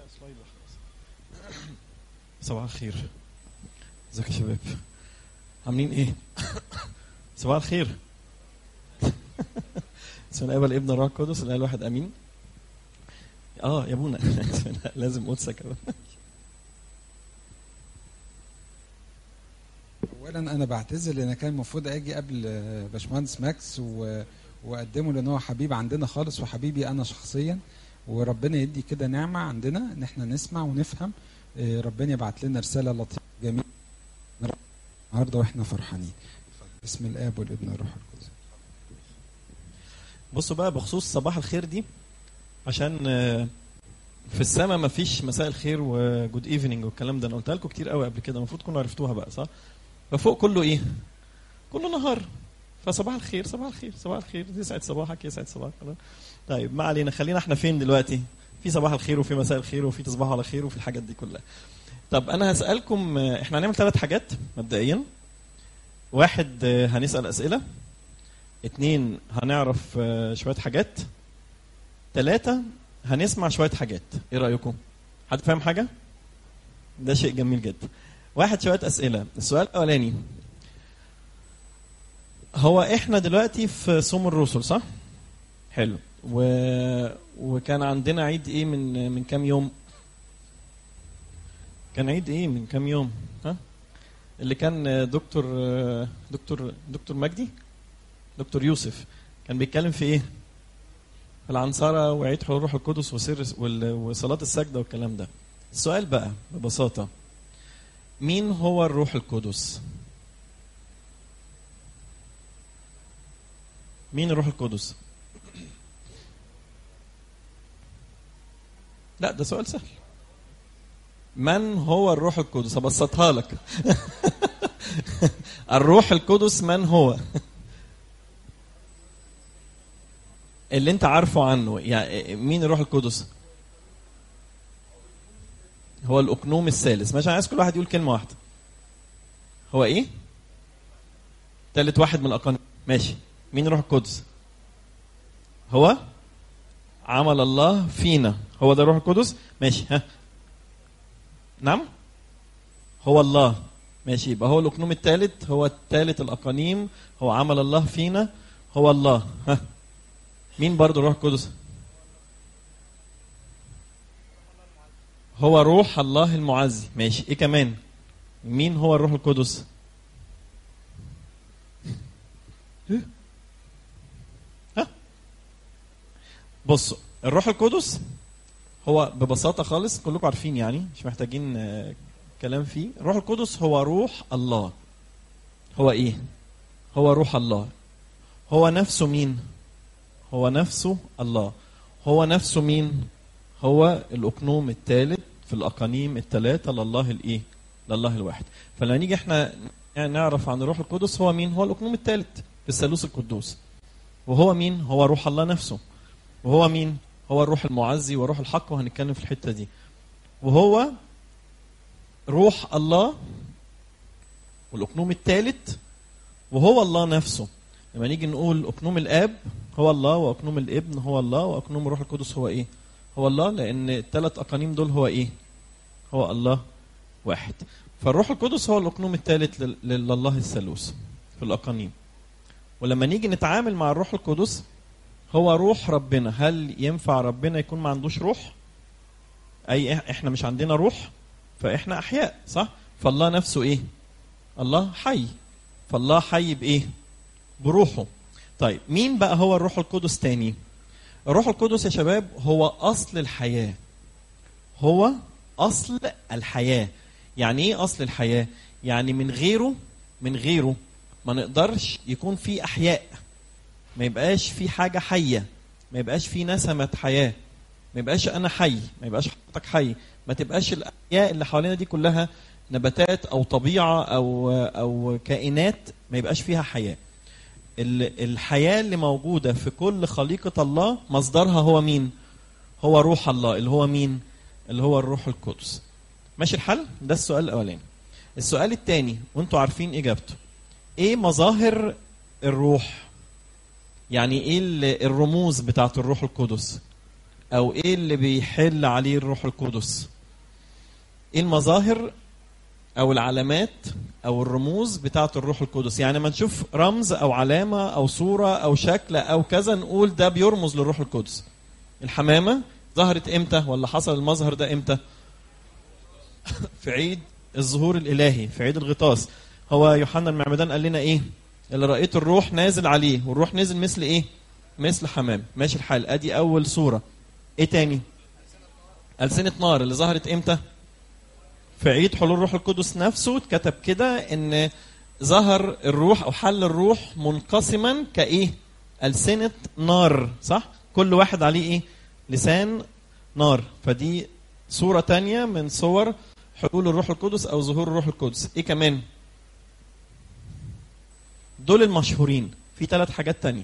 سلايد واحدة بس. صباح الخير ازيك يا شباب عاملين ايه صباح الخير بسم الله والابن الروح القدس الاله الواحد امين اه يا ابونا لازم قدسك اولا انا بعتذر لان كان المفروض اجي قبل باشمهندس ماكس و... واقدمه لان هو حبيب عندنا خالص وحبيبي انا شخصيا وربنا يدي كده نعمه عندنا ان احنا نسمع ونفهم إيه، ربنا يبعت لنا رساله لطيفه جميله النهارده واحنا فرحانين بسم الاب والابن والروح القدس بصوا بقى بخصوص صباح الخير دي عشان آه، في السماء ما فيش مساء الخير وجود ايفنينج والكلام ده انا قلتها لكم كتير قوي قبل كده المفروض تكونوا عرفتوها بقى صح ففوق كله ايه كله نهار فصباح الخير صباح الخير صباح الخير يسعد صباحك يسعد صباحك خلاص. طيب ما علينا خلينا احنا فين دلوقتي في صباح الخير وفي مساء الخير وفي تصبحوا على خير وفي الحاجات دي كلها طب انا هسالكم آه، احنا هنعمل ثلاث حاجات مبدئيا واحد آه، هنسال اسئله اتنين هنعرف آه، شويه حاجات ثلاثة هنسمع شوية حاجات ايه رأيكم حد فاهم حاجة ده شيء جميل جدا واحد شوية أسئلة السؤال الأولاني هو احنا دلوقتي في صوم الرسل صح حلو و... وكان عندنا عيد ايه من من كام يوم كان عيد ايه من كام يوم ها اللي كان دكتور دكتور دكتور مجدي دكتور يوسف كان بيتكلم في ايه في العنصرة وعيد حضور الروح القدس وسر وال- وصلاة السجدة والكلام ده السؤال بقى ببساطة مين هو الروح القدس مين الروح القدس لا ده سؤال سهل من هو الروح القدس ابسطها لك الروح القدس من هو اللي انت عارفه عنه يعني مين الروح القدس هو الاقنوم الثالث ماشي أنا عايز كل واحد يقول كلمه واحده هو ايه تالت واحد من الاقانيم ماشي مين الروح القدس هو عمل الله فينا هو ده الروح القدس ماشي ها نعم هو الله ماشي يبقى هو الاقنوم الثالث هو الثالث الاقانيم هو عمل الله فينا هو الله ها مين برضو الروح القدس هو روح الله المعزي ماشي ايه كمان مين هو الروح القدس إيه؟ ها بصوا الروح القدس هو ببساطة خالص كلكم عارفين يعني مش محتاجين آه، كلام فيه الروح القدس هو روح الله هو ايه هو روح الله هو نفسه مين هو نفسه الله هو نفسه مين هو الاقنوم الثالث في الاقانيم الثلاثه لله الايه لله الواحد فلما نيجي احنا نعرف عن الروح القدس هو مين هو الاقنوم الثالث في الثالوث القدوس وهو مين هو روح الله نفسه وهو مين هو الروح المعزي وروح الحق وهنتكلم في الحته دي وهو روح الله والاقنوم الثالث وهو الله نفسه لما نيجي نقول اقنوم الاب هو الله واقنوم الابن هو الله واقنوم الروح القدس هو ايه هو الله لان الثلاث اقانيم دول هو ايه هو الله واحد فالروح القدس هو الاقنوم الثالث لل- لله الثالوث في الاقانيم ولما نيجي نتعامل مع الروح القدس هو روح ربنا هل ينفع ربنا يكون ما عندوش روح اي إح- احنا مش عندنا روح فاحنا احياء صح فالله نفسه ايه الله حي فالله حي بايه بروحه طيب مين بقى هو الروح القدس تاني الروح القدس يا شباب هو اصل الحياه هو اصل الحياه يعني ايه اصل الحياه يعني من غيره من غيره ما نقدرش يكون في احياء ما يبقاش في حاجه حيه ما يبقاش في نسمه حياه ما يبقاش انا حي ما يبقاش حضرتك حي ما تبقاش الاحياء اللي حوالينا دي كلها نباتات او طبيعه او او كائنات ما يبقاش فيها حياه ال- الحياة اللي موجودة في كل خليقة الله مصدرها هو مين؟ هو روح الله اللي هو مين؟ اللي هو الروح القدس. ماشي الحل؟ ده السؤال الأولاني. السؤال الثاني وانتوا عارفين إجابته. إيه مظاهر الروح؟ يعني إيه ال- الرموز بتاعت الروح القدس؟ او ايه اللي بيحل عليه الروح القدس ايه المظاهر او العلامات او الرموز بتاعه الروح القدس يعني ما نشوف رمز او علامه او صوره او شكل او كذا نقول ده بيرمز للروح القدس الحمامه ظهرت امتى ولا حصل المظهر ده امتى في عيد الظهور الالهي في عيد الغطاس هو يوحنا المعمدان قال لنا ايه اللي رايت الروح نازل عليه والروح نزل مثل ايه مثل حمام ماشي الحال ادي اول صوره ايه تاني ألسنة نار اللي ظهرت امتى في عيد حلول الروح القدس نفسه اتكتب كده ان ظهر الروح او حل الروح منقسما كايه ألسنة نار صح كل واحد عليه ايه لسان نار فدي صورة تانية من صور حلول الروح القدس او ظهور الروح القدس ايه كمان دول المشهورين في ثلاث حاجات تانية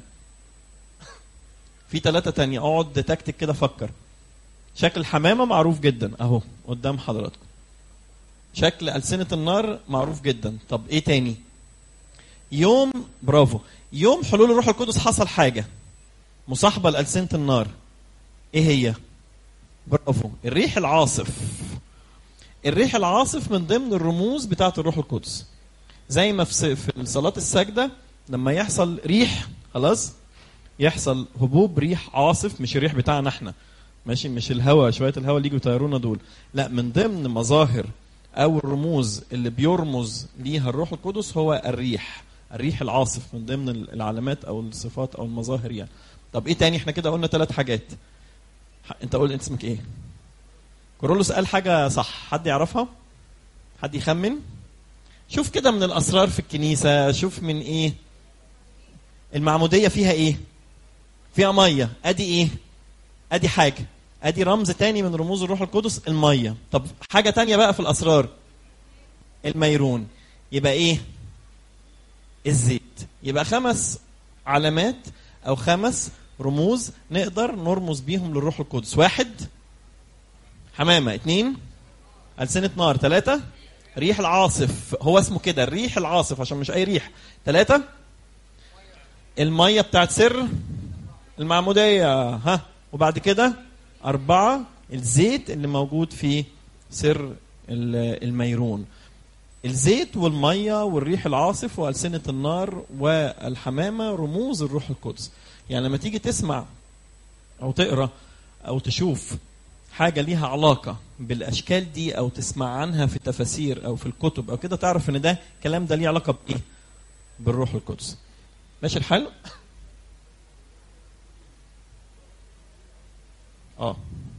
في ثلاثة تانية اقعد تكتك كده فكر شكل الحمامة معروف جدا اهو قدام حضراتكم شكل ألسنة النار معروف جدا طب ايه تاني يوم برافو يوم حلول الروح القدس حصل حاجة مصاحبة لألسنة النار ايه هي برافو الريح العاصف الريح العاصف من ضمن الرموز بتاعة الروح القدس زي ما في في صلاة السجدة لما يحصل ريح خلاص يحصل هبوب ريح عاصف مش الريح بتاعنا احنا ماشي مش الهواء شوية الهواء اللي يجوا يطيرونا دول لا من ضمن مظاهر او الرموز اللي بيرمز ليها الروح القدس هو الريح الريح العاصف من ضمن العلامات او الصفات او المظاهر يعني طب ايه تاني احنا كده قلنا ثلاث حاجات انت قول انت اسمك ايه كورولوس قال حاجه صح حد يعرفها حد يخمن شوف كده من الاسرار في الكنيسه شوف من ايه المعموديه فيها ايه فيها ميه ادي ايه ادي حاجه ادي رمز تاني من رموز الروح القدس الميه طب حاجه تانية بقى في الاسرار الميرون يبقى ايه الزيت يبقى خمس علامات او خمس رموز نقدر نرمز بيهم للروح القدس واحد حمامه اثنين ألسنة نار ثلاثة ريح العاصف هو اسمه كده الريح العاصف عشان مش أي ريح ثلاثة المية بتاعت سر المعمودية ها وبعد كده أربعة الزيت اللي موجود في سر الميرون الزيت والمية والريح العاصف وألسنة النار والحمامة رموز الروح القدس يعني لما تيجي تسمع أو تقرأ أو تشوف حاجة ليها علاقة بالأشكال دي أو تسمع عنها في التفاسير أو في الكتب أو كده تعرف إن ده الكلام ده ليه علاقة بإيه؟ بالروح القدس. ماشي الحال؟ اه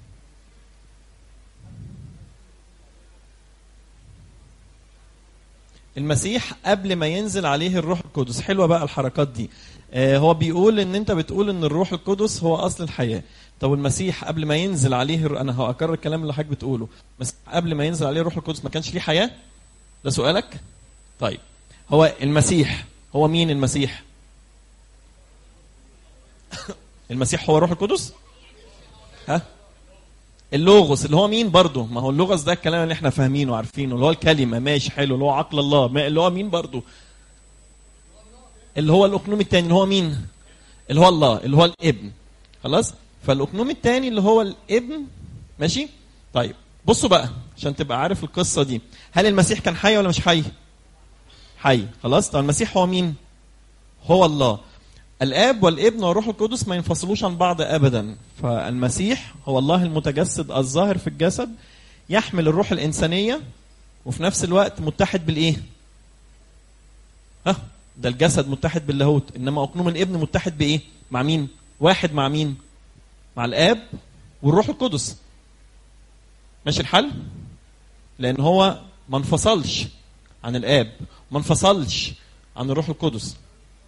المسيح قبل ما ينزل عليه الروح القدس حلوه بقى الحركات دي آه هو بيقول ان انت بتقول ان الروح القدس هو اصل الحياه طب المسيح قبل ما ينزل عليه الر- انا هكرر الكلام اللي حضرتك بتقوله بس قبل ما ينزل عليه الروح القدس ما كانش ليه حياه ده سؤالك طيب هو المسيح هو مين المسيح المسيح هو الروح القدس ها اللوغوس اللي هو مين برضه ما هو اللوغوس ده الكلام اللي احنا فاهمينه وعارفينه اللي هو الكلمه ماشي حلو اللي هو عقل الله ما اللي هو مين برضه اللي هو الاقنوم الثاني اللي هو مين اللي هو الله اللي هو الابن خلاص فالاقنوم الثاني اللي هو الابن ماشي طيب بصوا بقى عشان تبقى عارف القصه دي هل المسيح كان حي ولا مش حي حي خلاص طب المسيح هو مين هو الله الاب والابن والروح القدس ما ينفصلوش عن بعض ابدا فالمسيح هو الله المتجسد الظاهر في الجسد يحمل الروح الانسانيه وفي نفس الوقت متحد بالايه ها ده الجسد متحد باللاهوت انما اقنوم الابن متحد بايه مع مين واحد مع مين مع الاب والروح القدس ماشي الحل لان هو ما انفصلش عن الاب ما انفصلش عن الروح القدس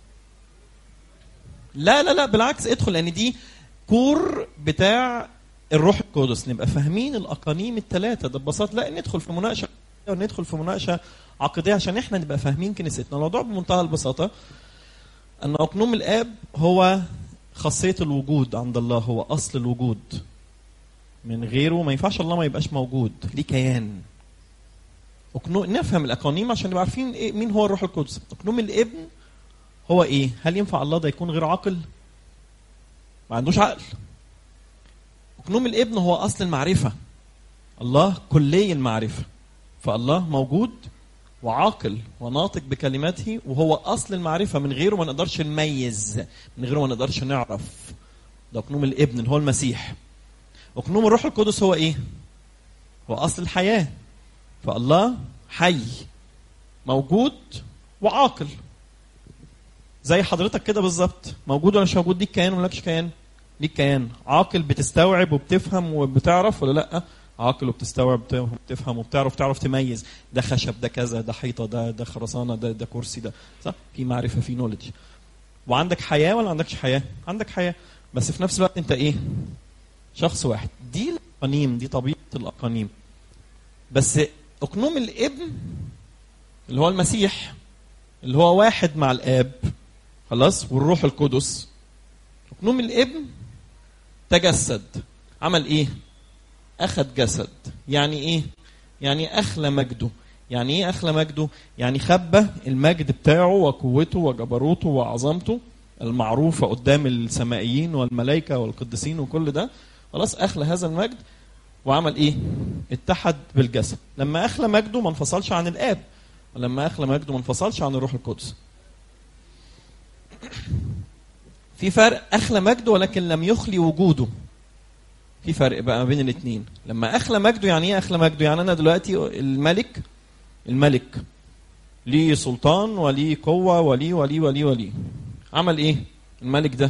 لا لا لا بالعكس ادخل لان دي كور بتاع الروح القدس نبقى فاهمين الاقانيم الثلاثه ده ببساطه لا ندخل في مناقشه وندخل في مناقشه عقديه عشان احنا نبقى فاهمين كنيستنا الموضوع بمنتهى البساطه ان اقنوم الاب هو خاصيه الوجود عند الله هو اصل الوجود من غيره ما ينفعش الله ما يبقاش موجود ليه كيان أقنوم نفهم الاقانيم عشان نبقى عارفين إيه مين هو الروح القدس اقنوم الابن هو ايه هل ينفع الله ده يكون غير عاقل ما عندوش عقل اقنوم الابن هو اصل المعرفه الله كلي المعرفه فالله موجود وعاقل وناطق بكلماته وهو اصل المعرفه من غيره ما نقدرش نميز من غيره ما نقدرش نعرف ده اقنوم الابن اللي هو المسيح اقنوم الروح القدس هو ايه هو اصل الحياه فالله حي موجود وعاقل زي حضرتك كده بالظبط موجود ولا مش موجود ليك كيان ولا لكش كيان ليك كيان عاقل بتستوعب وبتفهم وبتعرف ولا لا عاقل وبتستوعب وبتفهم وبتعرف تعرف تميز ده خشب ده كذا ده حيطه ده ده خرسانه ده ده كرسي ده صح في معرفه في نولج وعندك حياه ولا عندكش حياه عندك حياه بس في نفس الوقت انت ايه شخص واحد دي الاقانيم دي طبيعه الاقانيم بس اقنوم الابن اللي هو المسيح اللي هو واحد مع الاب خلاص والروح القدس اقنوم الابن تجسد عمل ايه اخذ جسد يعني ايه يعني اخلى مجده يعني ايه اخلى مجده يعني خبى المجد بتاعه وقوته وجبروته وعظمته المعروفه قدام السمائيين والملائكه والقديسين وكل ده خلاص اخلى هذا المجد وعمل ايه اتحد بالجسد لما اخلى مجده ما انفصلش عن الاب ولما اخلى مجده ما انفصلش عن الروح القدس في فرق اخلى مجده ولكن لم يخلي وجوده في فرق بقى ما بين الاثنين لما اخلى مجده يعني ايه اخلى مجده يعني انا دلوقتي الملك الملك ليه سلطان وليه قوه وليه وليه وليه وليه عمل ايه الملك ده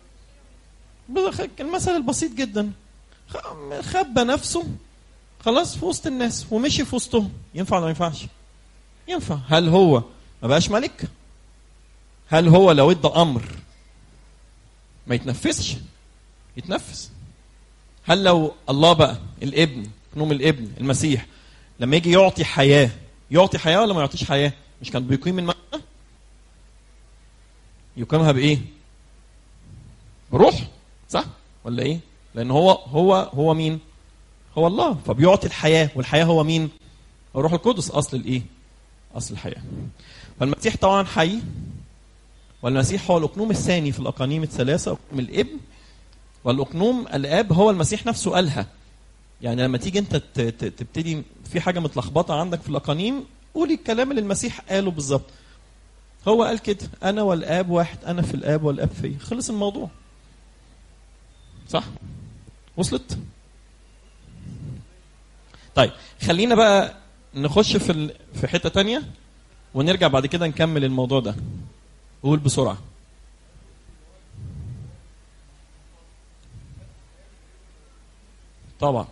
المثل البسيط جدا خبى نفسه خلاص في وسط الناس ومشي في وسطهم ينفع ولا ما ينفعش ينفع هل هو ما بقاش ملك هل هو لو ادى امر ما يتنفذش يتنفذ هل لو الله بقى الابن نوم الابن المسيح لما يجي يعطي حياه يعطي حياه ولا ما يعطيش حياه مش كان بيقيم الموتى يقيمها بايه بروح صح ولا ايه لان هو هو هو مين هو الله فبيعطي الحياه والحياه هو مين الروح القدس اصل الايه اصل الحياه فالمسيح طبعا حي والمسيح هو الاقنوم الثاني في الاقانيم الثلاثه اقنوم الابن والاقنوم الاب هو المسيح نفسه قالها يعني لما تيجي انت تبتدي في حاجه متلخبطه عندك في الاقانيم قولي الكلام اللي المسيح قاله بالظبط هو قال كده انا والاب واحد انا في الاب والاب في خلص الموضوع صح وصلت طيب خلينا بقى نخش في ال... في حته تانية ونرجع بعد كده نكمل الموضوع ده قول بسرعه طبعا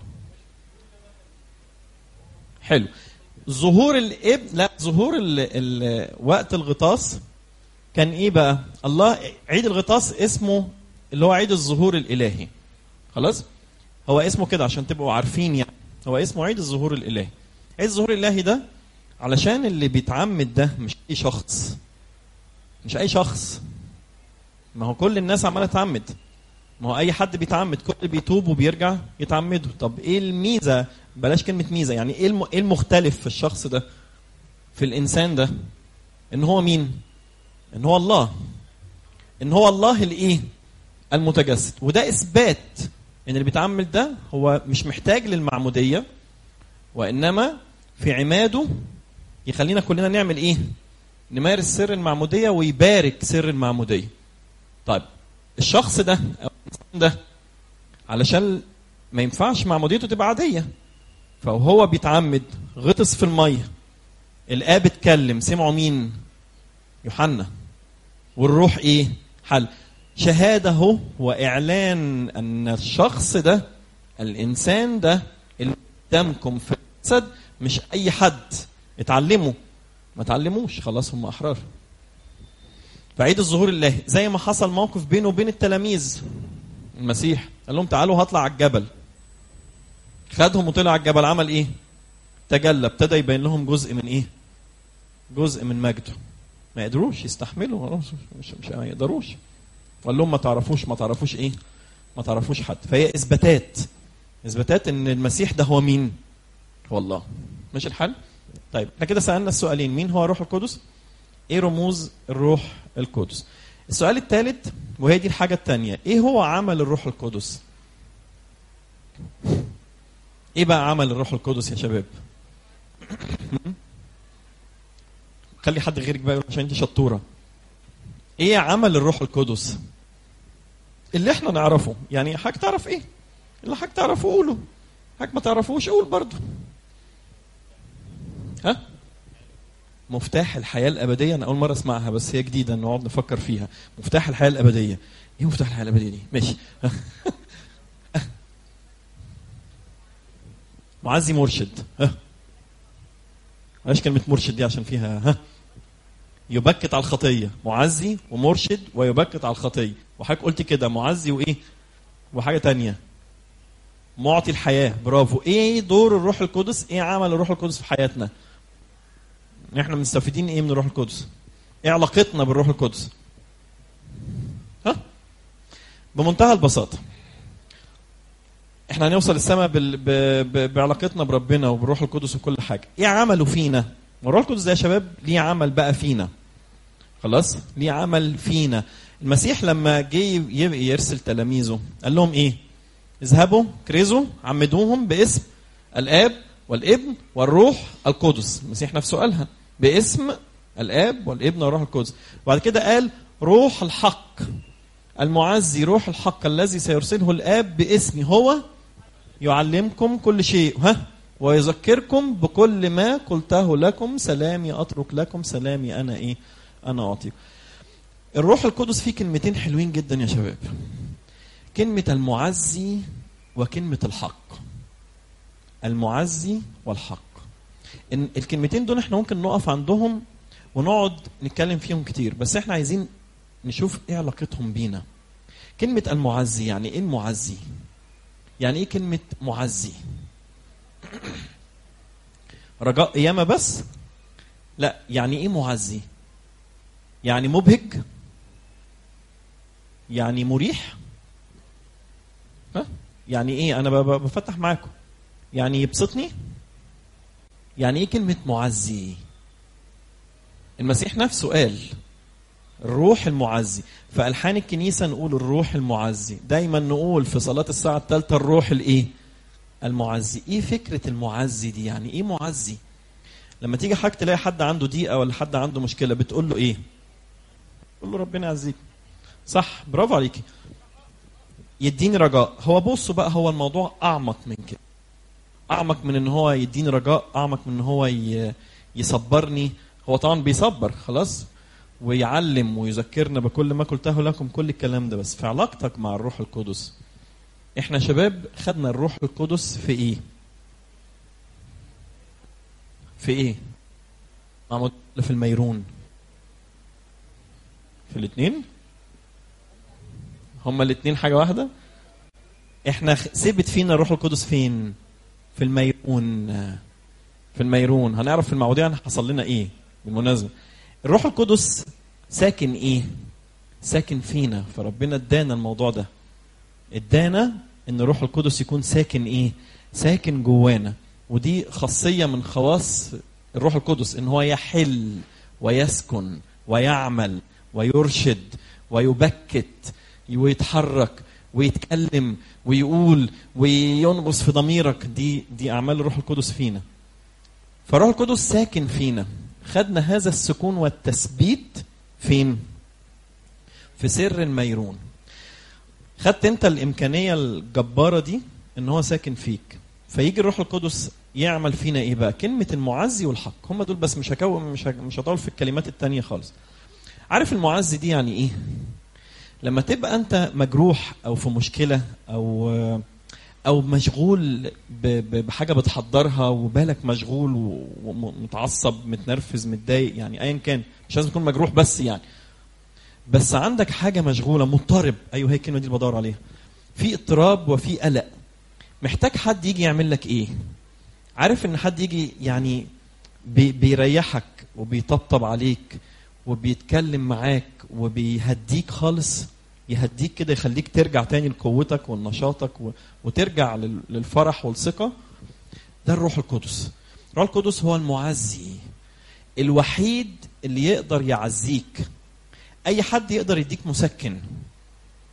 حلو ظهور الابن لا ظهور ال... ال... وقت الغطاس كان ايه بقى الله عيد الغطاس اسمه اللي هو عيد الظهور الالهي خلاص هو اسمه كده عشان تبقوا عارفين يعني هو اسمه عيد الظهور الالهي عيد الظهور الالهي ده علشان اللي بيتعمد ده مش اي شخص مش اي شخص ما هو كل الناس عماله تعمد ما هو اي حد بيتعمد كل بيتوب وبيرجع يتعمدوا طب ايه الميزه بلاش كلمه ميزه يعني ايه الم... ايه المختلف في الشخص ده في الانسان ده ان هو مين ان هو الله ان هو الله الايه المتجسد وده اثبات ان اللي بيتعمد ده هو مش محتاج للمعموديه وانما في عماده يخلينا كلنا نعمل ايه نمارس سر المعموديه ويبارك سر المعموديه طيب الشخص ده او الانسان ده علشان ما ينفعش معموديته تبقى عاديه فهو بيتعمد غطس في الميه الاب اتكلم سمعوا مين يوحنا والروح ايه حل شهاده واعلان ان الشخص ده الانسان ده اللي قدامكم في الجسد مش اي حد اتعلموا ما تعلموش خلاص هم احرار فعيد الظهور الله زي ما حصل موقف بينه وبين التلاميذ المسيح قال لهم تعالوا هطلع على الجبل خدهم وطلع على الجبل عمل ايه تجلى ابتدى يبين لهم جزء من ايه جزء من مجده ما يقدروش يستحملوا مش مش ما يقدروش قال لهم ما تعرفوش ما تعرفوش ايه ما تعرفوش حد فهي اثباتات اثباتات ان المسيح ده هو مين هو الله مش الحل طيب احنا كده سالنا السؤالين مين هو الروح القدس ايه رموز الروح القدس السؤال الثالث وهي دي الحاجه الثانيه ايه هو عمل الروح القدس ايه بقى عمل الروح القدس يا شباب خلي حد غيرك بقى يقول عشان انت شطوره ايه عمل الروح القدس اللي احنا نعرفه يعني حاجة تعرف ايه اللي حاجة تعرفه قوله حاجة ما تعرفوش قول برضه ها مفتاح الحياة الأبدية أنا أول مرة أسمعها بس هي جديدة نقعد نفكر فيها مفتاح الحياة الأبدية إيه مفتاح الحياة الأبدية دي ماشي معزي مرشد ها معلش كلمة مرشد دي عشان فيها ها يبكت على الخطية معزي ومرشد ويبكت على الخطية وحضرتك قلت كده معزي وإيه وحاجة تانية معطي الحياة برافو ايه دور الروح القدس ايه عمل الروح القدس في حياتنا احنا مستفيدين ايه من الروح القدس ايه علاقتنا بالروح القدس ها بمنتهى البساطة احنا هنوصل السماء بال... ب... ب... بعلاقتنا بربنا وبالروح القدس وكل حاجة ايه عمله فينا الروح القدس ده يا شباب ليه عمل بقى فينا خلاص ليه عمل فينا المسيح لما جه يرسل تلاميذه قال لهم ايه اذهبوا كرزوا عمدوهم باسم الاب والابن والروح القدس المسيح نفسه قالها باسم الاب والابن والروح القدس وبعد كده قال روح الحق المعزي روح الحق الذي سيرسله الاب باسمي هو يعلمكم كل شيء ها ويذكركم بكل ما قلته لكم سلامي اترك لكم سلامي انا ايه انا اعطيكم الروح القدس فيه كلمتين حلوين جدا يا شباب كلمة المعزي وكلمة الحق المعزي والحق إن الكلمتين دول احنا ممكن نقف عندهم ونقعد نتكلم فيهم كتير بس احنا عايزين نشوف ايه علاقتهم بينا كلمة المعزي يعني ايه المعزي يعني ايه كلمة معزي رجاء قيامة بس لا يعني ايه معزي يعني مبهج يعني مريح ها يعني ايه انا بفتح معاكم يعني يبسطني يعني ايه كلمه معزي المسيح نفسه قال الروح المعزي في الحان الكنيسه نقول الروح المعزي دايما نقول في صلاه الساعه الثالثه الروح الايه المعزي ايه فكره المعزي دي يعني ايه معزي لما تيجي حضرتك تلاقي حد عنده ضيقه ولا حد عنده مشكله بتقول له ايه تقول له ربنا يعزيك صح برافو عليكي يديني رجاء هو بصوا بقى هو الموضوع اعمق من كده اعمق من ان هو يديني رجاء اعمق من ان هو يصبرني هو طبعا بيصبر خلاص ويعلم ويذكرنا بكل ما قلته لكم كل الكلام ده بس في علاقتك مع الروح القدس احنا شباب خدنا الروح القدس في ايه في ايه معمود في الميرون في الاثنين هما الاثنين حاجه واحده احنا ثبت فينا الروح القدس فين في الميرون في الميرون هنعرف في المواضيع حصل لنا ايه بالمناسبه الروح القدس ساكن ايه ساكن فينا فربنا ادانا الموضوع ده ادانا ان الروح القدس يكون ساكن ايه ساكن جوانا ودي خاصيه من خواص الروح القدس ان هو يحل ويسكن ويعمل ويرشد ويبكت ويتحرك ويتكلم ويقول وينغص في ضميرك دي دي اعمال الروح القدس فينا فالروح القدس ساكن فينا خدنا هذا السكون والتثبيت فين في سر الميرون خدت انت الامكانيه الجباره دي ان هو ساكن فيك فيجي الروح القدس يعمل فينا ايه بقى كلمه المعزي والحق هم دول بس مش هكون مش مش هطول في الكلمات التانية خالص عارف المعزي دي يعني ايه لما تبقى انت مجروح او في مشكله او او مشغول بحاجه بتحضرها وبالك مشغول ومتعصب متنرفز متضايق يعني ايا كان مش لازم تكون مجروح بس يعني بس عندك حاجه مشغوله مضطرب ايوه هي الكلمه دي اللي بدور عليها في اضطراب وفي قلق محتاج حد يجي يعمل لك ايه عارف ان حد يجي يعني بي بيريحك وبيطبطب عليك وبيتكلم معاك وبيهديك خالص يهديك كده يخليك ترجع تاني لقوتك ونشاطك وترجع للفرح والثقة ده الروح القدس الروح القدس هو المعزي الوحيد اللي يقدر يعزيك اي حد يقدر يديك مسكن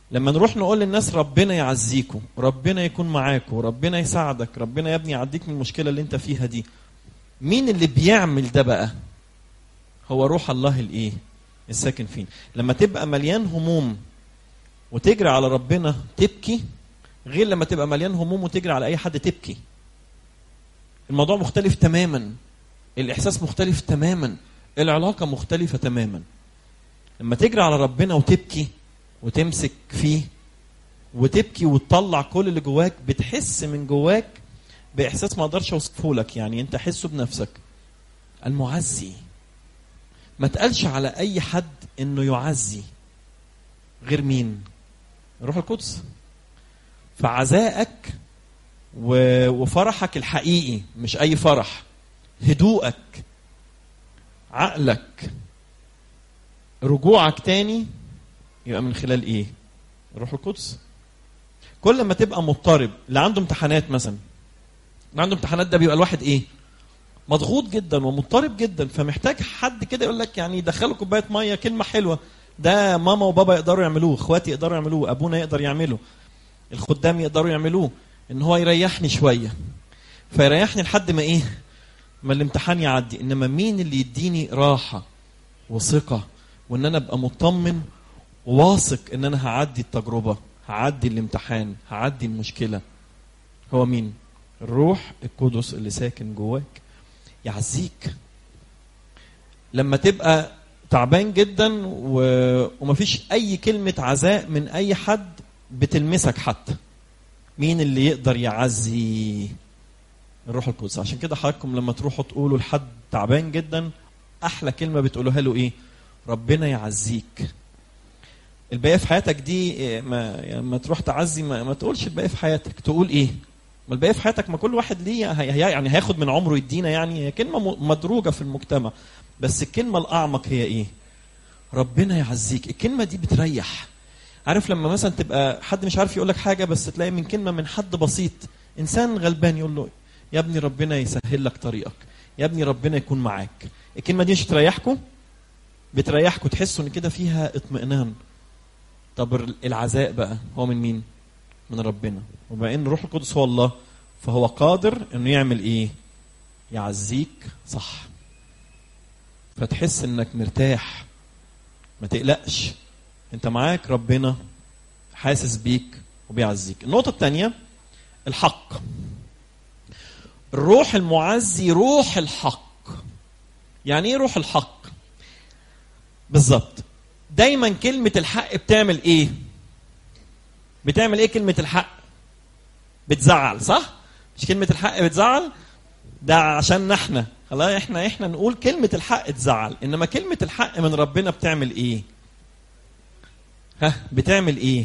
لما نروح نقول للناس ربنا يعزيكم ربنا يكون معاكم ربنا يساعدك ربنا يا ابني يعديك من المشكله اللي انت فيها دي مين اللي بيعمل ده بقى هو روح الله الايه الساكن فين لما تبقى مليان هموم وتجري على ربنا تبكي غير لما تبقى مليان هموم وتجري على اي حد تبكي الموضوع مختلف تماما الاحساس مختلف تماما العلاقه مختلفه تماما لما تجري على ربنا وتبكي وتمسك فيه وتبكي وتطلع كل اللي جواك بتحس من جواك باحساس ما اقدرش اوصفه لك يعني انت حسه بنفسك المعزي ما تقالش على اي حد انه يعزي غير مين الروح القدس فعزائك و- وفرحك الحقيقي مش اي فرح هدوءك عقلك رجوعك تاني يبقى من خلال ايه الروح القدس كل ما تبقى مضطرب اللي عنده امتحانات مثلا اللي عنده امتحانات ده بيبقى الواحد ايه مضغوط جدا ومضطرب جدا فمحتاج حد كده يقول لك يعني يدخله كوبايه ميه كلمه حلوه ده ماما وبابا يقدروا يعملوه اخواتي يقدروا يعملوه ابونا يقدر يعمله الخدام يقدروا يعملوه ان هو يريحني شويه فيريحني لحد ما ايه ما الامتحان يعدي انما مين اللي يديني راحه وثقه وان انا ابقى مطمن وواثق ان انا هعدي التجربه هعدي الامتحان هعدي المشكله هو مين الروح القدس اللي ساكن جواك يعزيك لما تبقى تعبان جدا و... ومفيش اي كلمه عزاء من اي حد بتلمسك حتى مين اللي يقدر يعزي الروح القدس عشان كده حضراتكم لما تروحوا تقولوا لحد تعبان جدا احلى كلمه بتقولوها له ايه ربنا يعزيك الباقيه في حياتك دي إيه، ما يعني ما تروح تعزي ما, ما تقولش الباقيه في حياتك تقول ايه ما الباقيه في حياتك ما كل واحد ليه هي هي- يعني هياخد من عمره يدينا يعني هي كلمه م- مدروجه في المجتمع بس الكلمه الاعمق هي ايه ربنا يعزيك الكلمه دي بتريح عارف لما مثلا تبقى حد مش عارف يقول لك حاجه بس تلاقي من كلمه من حد بسيط انسان غلبان يقول له يا ابني ربنا يسهل لك طريقك يا ابني ربنا يكون معاك الكلمه دي مش تريحكم بتريحكم تحسوا ان كده فيها اطمئنان طب العزاء بقى هو من مين من ربنا وبما ان الروح القدس هو الله فهو قادر انه يعمل ايه يعزيك صح فتحس انك مرتاح ما تقلقش انت معاك ربنا حاسس بيك وبيعزيك النقطة الثانية الحق الروح المعزي روح الحق يعني ايه روح الحق بالظبط دايما كلمة الحق بتعمل ايه بتعمل ايه كلمة الحق بتزعل صح مش كلمة الحق بتزعل ده عشان احنا خلاص احنا احنا نقول كلمة الحق تزعل انما كلمة الحق من ربنا بتعمل ايه ها بتعمل ايه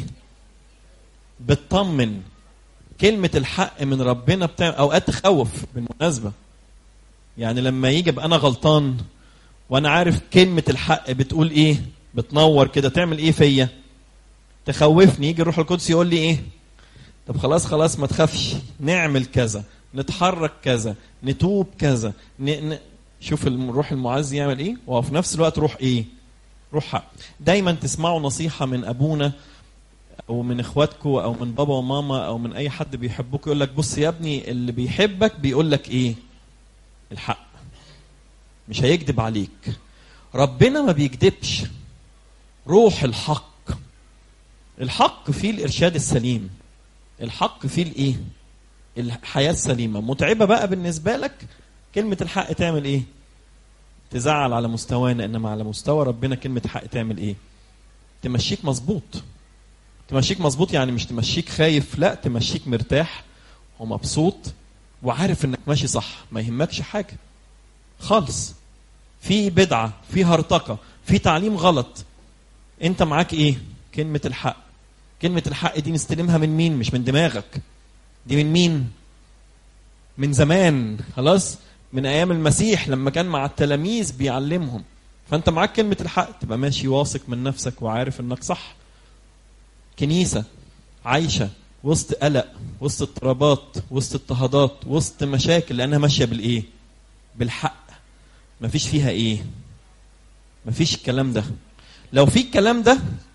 بتطمن كلمة الحق من ربنا بتعمل اوقات تخوف بالمناسبة يعني لما يجي ابقى انا غلطان وانا عارف كلمة الحق بتقول ايه بتنور كده تعمل ايه فيا تخوفني يجي الروح القدس يقول لي ايه طب خلاص خلاص ما تخافش نعمل كذا نتحرك كذا نتوب كذا ن... ن... شوف الروح المعزي يعمل ايه وفي نفس الوقت روح ايه روح حق دايما تسمعوا نصيحة من ابونا او من اخواتكم او من بابا وماما او من اي حد بيحبوك يقول لك بص يا ابني اللي بيحبك بيقول لك ايه الحق مش هيكذب عليك ربنا ما بيكذبش روح الحق الحق فيه الارشاد السليم الحق فيه الايه الحياه السليمه متعبه بقى بالنسبه لك كلمه الحق تعمل ايه تزعل على مستوانا انما على مستوى ربنا كلمه حق تعمل ايه تمشيك مظبوط تمشيك مظبوط يعني مش تمشيك خايف لا تمشيك مرتاح ومبسوط وعارف انك ماشي صح ما يهمكش حاجه خالص في بدعه في هرطقه في تعليم غلط انت معاك ايه كلمه الحق كلمه الحق دي نستلمها من مين مش من دماغك دي من مين من زمان خلاص من ايام المسيح لما كان مع التلاميذ بيعلمهم فانت معاك كلمه الحق تبقى ماشي واثق من نفسك وعارف انك صح كنيسه عايشه وسط قلق وسط اضطرابات وسط اضطهادات وسط مشاكل لانها ماشيه بالايه بالحق مفيش فيها ايه مفيش الكلام ده لو في الكلام ده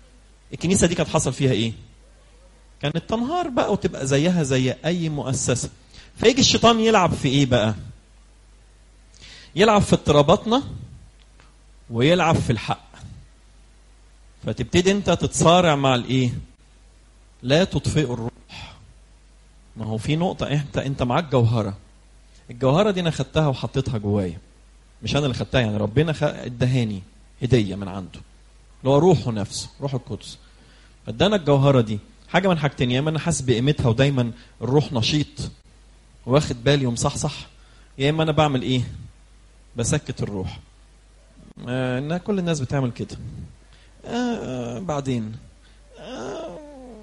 الكنيسه دي كانت حصل فيها ايه كانت تنهار بقى وتبقى زيها زي اي مؤسسه فيجي الشيطان يلعب في ايه بقى يلعب في اضطراباتنا ويلعب في الحق فتبتدي انت تتصارع مع الايه لا تطفئ الروح ما هو في نقطة انت انت معاك جوهرة الجوهرة دي انا خدتها وحطيتها جوايا مش انا اللي خدتها يعني ربنا خ... ادهاني هدية من عنده اللي هو روحه نفسه روح القدس فادانا الجوهرة دي حاجة من حاجتين يا اما انا حاسس بقيمتها ودايما الروح نشيط واخد بالي ومصحصح يا اما انا بعمل ايه بسكت الروح آه ان كل الناس بتعمل كده آه آه بعدين آه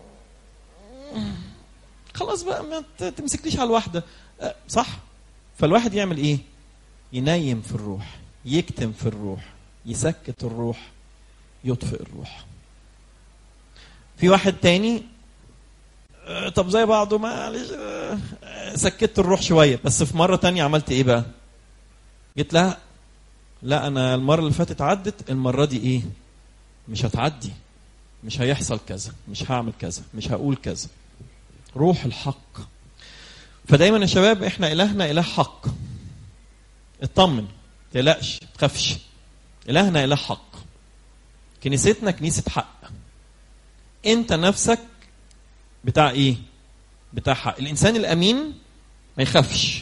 خلاص بقى ما ت- تمسكليش على الواحده آه صح فالواحد يعمل ايه ينيم في الروح يكتم في الروح يسكت الروح يطفئ الروح في واحد تاني آه، طب زي بعضه معلش آه، آه، سكت الروح شويه بس في مره تانية عملت ايه بقى جيت لها لا انا المره اللي فاتت عدت المره دي ايه مش هتعدي مش هيحصل كذا مش هعمل كذا مش هقول كذا روح الحق فدايما يا شباب احنا الهنا اله حق اطمن تقلقش تخافش الهنا اله حق كنيستنا كنيسه حق انت نفسك بتاع ايه بتاع حق الانسان الامين ما يخافش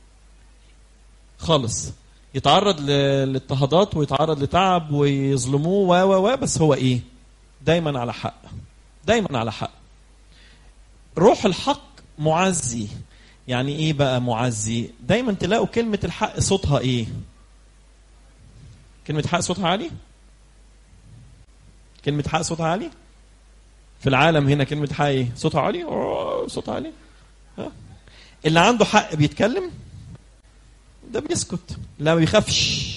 خالص يتعرض ل- لاضطهادات ويتعرض لتعب ويظلموه و و و بس هو ايه دايما على حق دايما على حق روح الحق معزي يعني ايه بقى معزي دايما تلاقوا كلمة الحق صوتها ايه كلمة حق صوتها عالي كلمة حق صوتها عالي في العالم هنا كلمة حق ايه صوتها عالي أوه، صوتها عالي ها؟ اللي عنده حق بيتكلم ده بيسكت لا ما بيخافش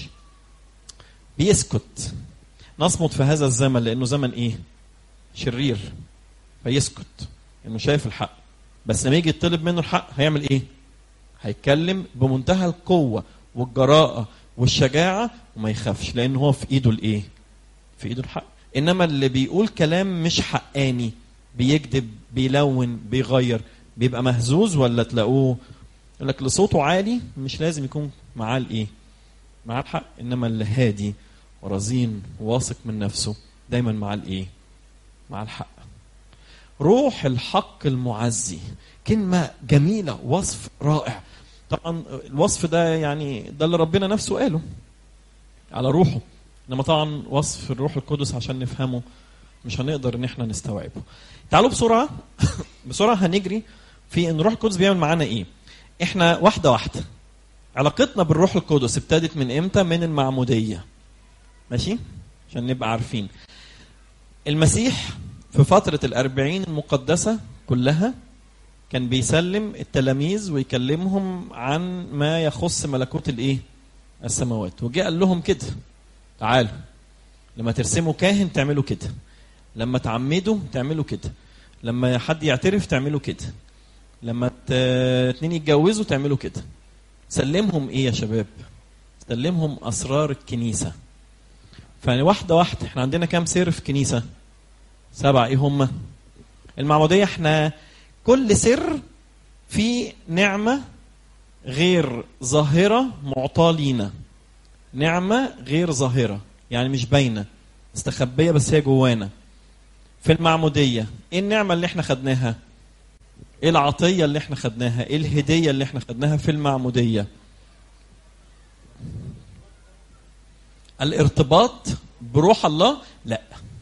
بيسكت نصمت في هذا الزمن لانه زمن ايه شرير فيسكت انه شايف الحق بس لما يجي يطلب منه الحق هيعمل ايه هيتكلم بمنتهى القوه والجراءه والشجاعه وما يخافش لان هو في ايده الايه في ايده الحق انما اللي بيقول كلام مش حقاني بيكذب بيلون بيغير بيبقى مهزوز ولا تلاقوه يقول لك اللي صوته عالي مش لازم يكون معاه الايه معاه الحق انما اللي هادي ورزين وواثق من نفسه دايما مع الايه مع الحق روح الحق المعزي كلمة جميلة وصف رائع طبعا الوصف ده يعني ده اللي ربنا نفسه قاله على روحه انما طبعا وصف الروح القدس عشان نفهمه مش هنقدر ان احنا نستوعبه تعالوا بسرعة بسرعة هنجري في ان الروح القدس بيعمل معانا ايه احنا واحدة واحدة علاقتنا بالروح القدس ابتدت من امتى من المعمودية ماشي عشان نبقى عارفين المسيح في فترة الأربعين المقدسة كلها كان بيسلم التلاميذ ويكلمهم عن ما يخص ملكوت الايه السماوات وجاء قال لهم كده تعالوا لما ترسموا كاهن تعملوا كده لما تعمدوا تعملوا كده لما حد يعترف تعملوا كده لما ت- اتنين يتجوزوا تعملوا كده سلمهم ايه يا شباب سلمهم اسرار الكنيسه فواحده واحده احنا عندنا كام سر في كنيسه سبعه ايه هم المعموديه احنا كل سر في نعمه غير ظاهره معطاه لينا نعمه غير ظاهره يعني مش باينه مستخبيه بس هي جوانا في المعموديه ايه النعمه اللي احنا خدناها ايه العطيه اللي احنا خدناها ايه الهديه اللي احنا خدناها في المعموديه الارتباط بروح الله لا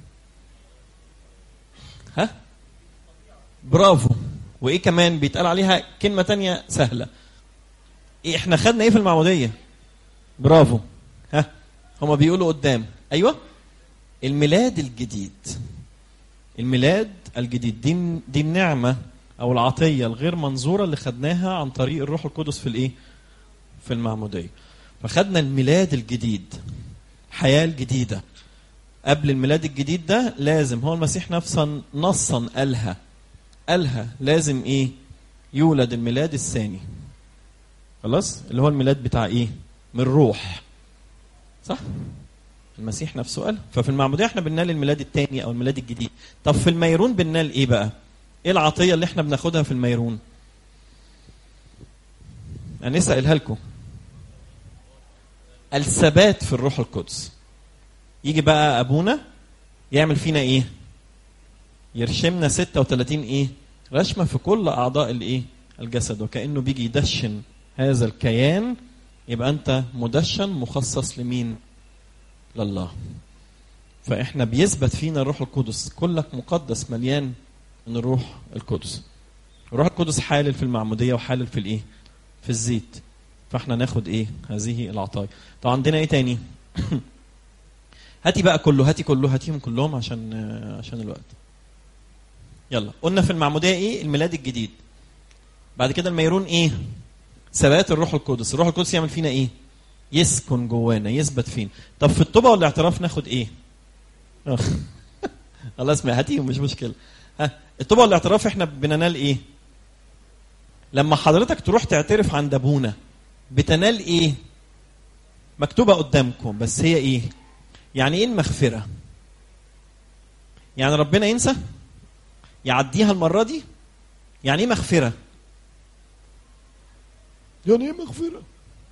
ها برافو وايه كمان بيتقال عليها كلمه تانية سهله إيه احنا خدنا ايه في المعموديه برافو ها هما بيقولوا قدام ايوه الميلاد الجديد الميلاد الجديد دي دي النعمه او العطيه الغير منظوره اللي خدناها عن طريق الروح القدس في الايه في المعموديه فخدنا الميلاد الجديد حياه الجديده قبل الميلاد الجديد ده لازم هو المسيح نفسا نصا قالها قالها لازم ايه يولد الميلاد الثاني خلاص اللي هو الميلاد بتاع ايه من روح صح المسيح نفسه قال ففي المعموديه احنا بننال الميلاد الثاني او الميلاد الجديد طب في الميرون بننال ايه بقى ايه العطيه اللي احنا بناخدها في الميرون انا لسه قايلها لكم الثبات في الروح القدس يجي بقى ابونا يعمل فينا ايه يرشمنا 36 ايه رشمه في كل اعضاء الايه الجسد وكانه بيجي يدشن هذا الكيان يبقى انت مدشن مخصص لمين لله فاحنا بيثبت فينا الروح القدس كلك مقدس مليان من الروح القدس الروح القدس حالل في المعموديه وحالل في الايه في الزيت فاحنا ناخد ايه هذه العطايا طب عندنا ايه تاني هاتي بقى كله هاتي كله هاتيهم كلهم عشان عشان الوقت يلا قلنا في المعموديه ايه الميلاد الجديد بعد كده الميرون ايه ثبات الروح القدس الروح القدس يعمل فينا ايه يسكن جوانا يثبت فينا طب في التوبه والاعتراف ناخد ايه خلاص ما هاتيهم مش مشكله ها التوبه والاعتراف احنا بننال ايه لما حضرتك تروح تعترف عند ابونا بتنال ايه مكتوبه قدامكم بس هي ايه يعني ايه المغفره يعني ربنا ينسى يعديها المره دي يعني ايه مغفره يعني ايه مغفره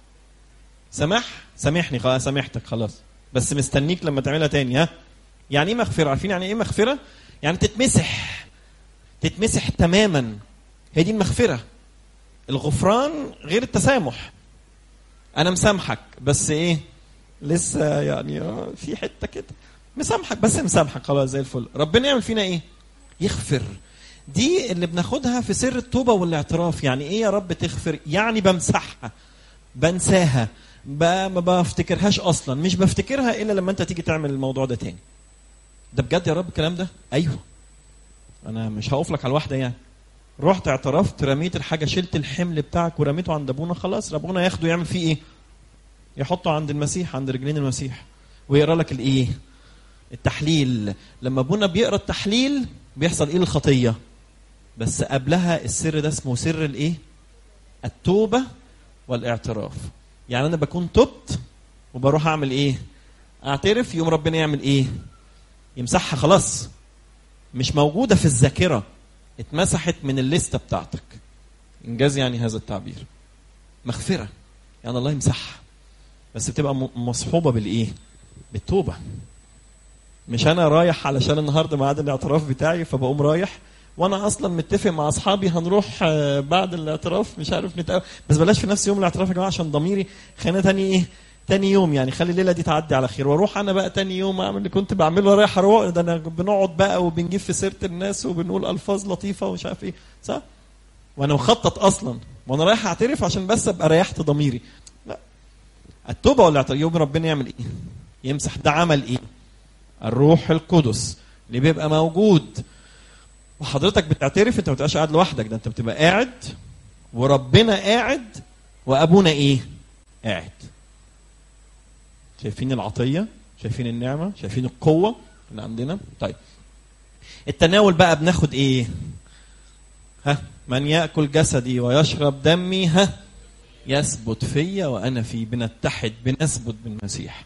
سمح سامحني خلاص سامحتك خلاص بس مستنيك لما تعملها تاني ها يعني ايه مغفره عارفين يعني ايه مغفره يعني تتمسح تتمسح تماما هي دي المغفره الغفران غير التسامح انا مسامحك بس ايه لسه يعني في حته كده مسامحك بس مسامحك خلاص زي الفل ربنا يعمل فينا ايه يغفر دي اللي بناخدها في سر التوبه والاعتراف يعني ايه يا رب تغفر يعني بمسحها بنساها ما بفتكرهاش اصلا مش بفتكرها الا لما انت تيجي تعمل الموضوع ده تاني ده بجد يا رب الكلام ده ايوه انا مش هقف لك على الواحده يعني رحت اعترفت رميت الحاجه شلت الحمل بتاعك ورميته عند ابونا خلاص ابونا ياخده يعمل فيه ايه يحطه عند المسيح عند رجلين المسيح ويقرا لك الايه التحليل لما ابونا بيقرا التحليل بيحصل ايه الخطيه بس قبلها السر ده اسمه سر الايه التوبه والاعتراف يعني انا بكون تبت وبروح اعمل ايه اعترف يوم ربنا يعمل ايه يمسحها خلاص مش موجوده في الذاكره اتمسحت من الليسته بتاعتك انجاز يعني هذا التعبير مغفره يعني الله يمسحها بس بتبقى مصحوبه بالايه بالتوبه مش انا رايح علشان النهارده ميعاد الاعتراف بتاعي فبقوم رايح وانا اصلا متفق مع اصحابي هنروح بعد الاعتراف مش عارف نتقابل بس بلاش في نفس يوم الاعتراف يا جماعه عشان ضميري خلينا تاني ايه تاني يوم يعني خلي الليله دي تعدي على خير واروح انا بقى تاني يوم اعمل اللي كنت بعمله رايح اروح ده انا بنقعد بقى وبنجيب في سيره الناس وبنقول الفاظ لطيفه ومش عارف ايه صح؟ وانا مخطط اصلا وانا رايح اعترف عشان بس ابقى ريحت ضميري لا التوبه والاعتراف يوم ربنا يعمل ايه؟ يمسح ده عمل ايه؟ الروح القدس اللي بيبقى موجود وحضرتك بتعترف انت ما بتبقاش قاعد لوحدك ده انت بتبقى قاعد وربنا قاعد وابونا ايه؟ قاعد شايفين العطيه شايفين النعمه شايفين القوه اللي عندنا طيب التناول بقى بناخد ايه ها من ياكل جسدي ويشرب دمي ها يثبت فيا وانا فيه بنتحد بنثبت بالمسيح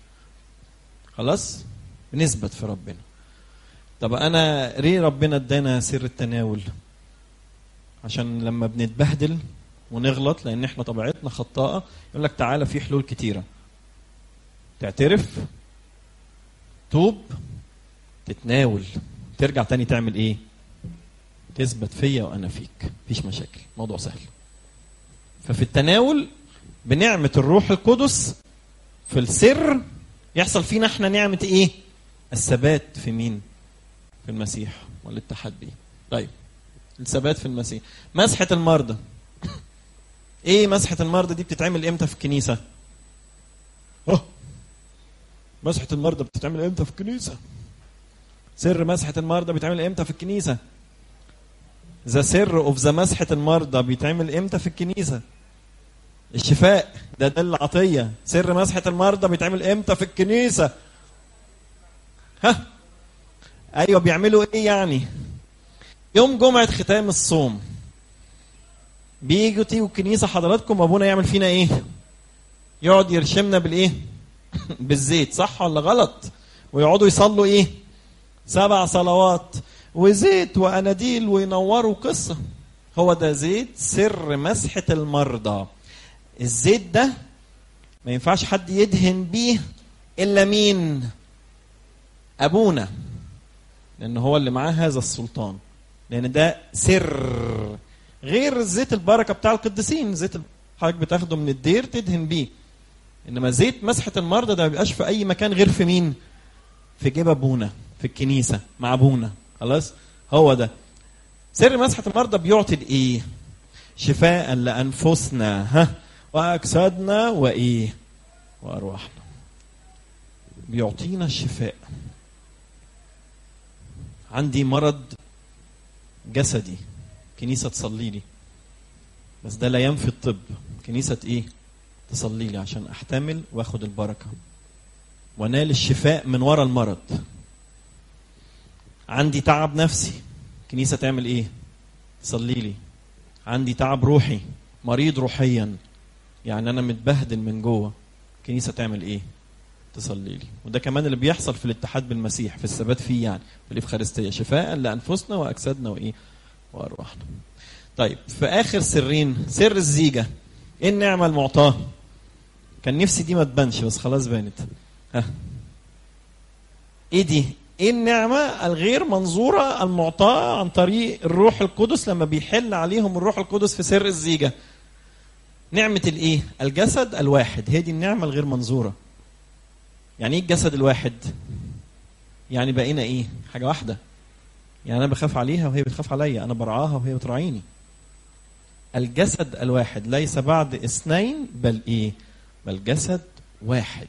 خلاص بنثبت في ربنا طب انا ليه ربنا ادانا سر التناول عشان لما بنتبهدل ونغلط لان احنا طبيعتنا خطاءه يقول لك تعالى في حلول كتيره تعترف توب تتناول ترجع تاني تعمل ايه تثبت فيا وانا فيك مفيش مشاكل موضوع سهل ففي التناول بنعمة الروح القدس في السر يحصل فينا احنا نعمة ايه الثبات في مين في المسيح والاتحاد بيه طيب الثبات في المسيح مسحة المرضى ايه مسحة المرضى دي بتتعمل امتى في الكنيسة اه مسحة المرضى بتتعمل امتى في الكنيسة سر مسحة المرضى بيتعمل امتى في الكنيسة ذا سر اوف ذا مسحة المرضى بيتعمل امتى في الكنيسة الشفاء ده ده العطية سر مسحة المرضى بيتعمل امتى في الكنيسة ها ايوه بيعملوا ايه يعني يوم جمعة ختام الصوم بيجوا تيجوا الكنيسة حضراتكم ابونا يعمل فينا ايه يقعد يرشمنا بالايه بالزيت صح ولا غلط ويقعدوا يصلوا ايه سبع صلوات وزيت واناديل وينوروا قصه هو ده زيت سر مسحه المرضى الزيت ده ما ينفعش حد يدهن بيه الا مين ابونا لان هو اللي معاه هذا السلطان لان ده سر غير زيت البركه بتاع القديسين زيت حضرتك بتاخده من الدير تدهن بيه انما زيت مسحه المرضى ده ما بيبقاش في اي مكان غير في مين في جيب ابونا في الكنيسه مع ابونا خلاص هو ده سر مسحه المرضى بيعطي الايه شفاء لانفسنا ها واجسادنا وايه وارواحنا بيعطينا الشفاء عندي مرض جسدي كنيسه تصلي لي بس ده لا ينفي الطب كنيسه ايه تصلي لي عشان احتمل واخد البركه وانال الشفاء من وراء المرض عندي تعب نفسي كنيسه تعمل ايه تصلي لي عندي تعب روحي مريض روحيا يعني انا متبهدل من جوه كنيسه تعمل ايه تصلي لي وده كمان اللي بيحصل في الاتحاد بالمسيح في الثبات فيه يعني في الافخارستيه شفاء لانفسنا واجسادنا وايه وارواحنا طيب في اخر سرين سر الزيجه ايه النعمه المعطاه كان نفسي دي ما تبانش بس خلاص بانت ها ايه دي ايه النعمه الغير منظوره المعطاه عن طريق الروح القدس لما بيحل عليهم الروح القدس في سر الزيجه نعمه الايه الجسد الواحد هي دي النعمه الغير منظوره يعني ايه الجسد الواحد يعني بقينا ايه حاجه واحده يعني انا بخاف عليها وهي بتخاف عليا انا برعاها وهي بتراعيني الجسد الواحد ليس بعد اثنين بل ايه بل جسد واحد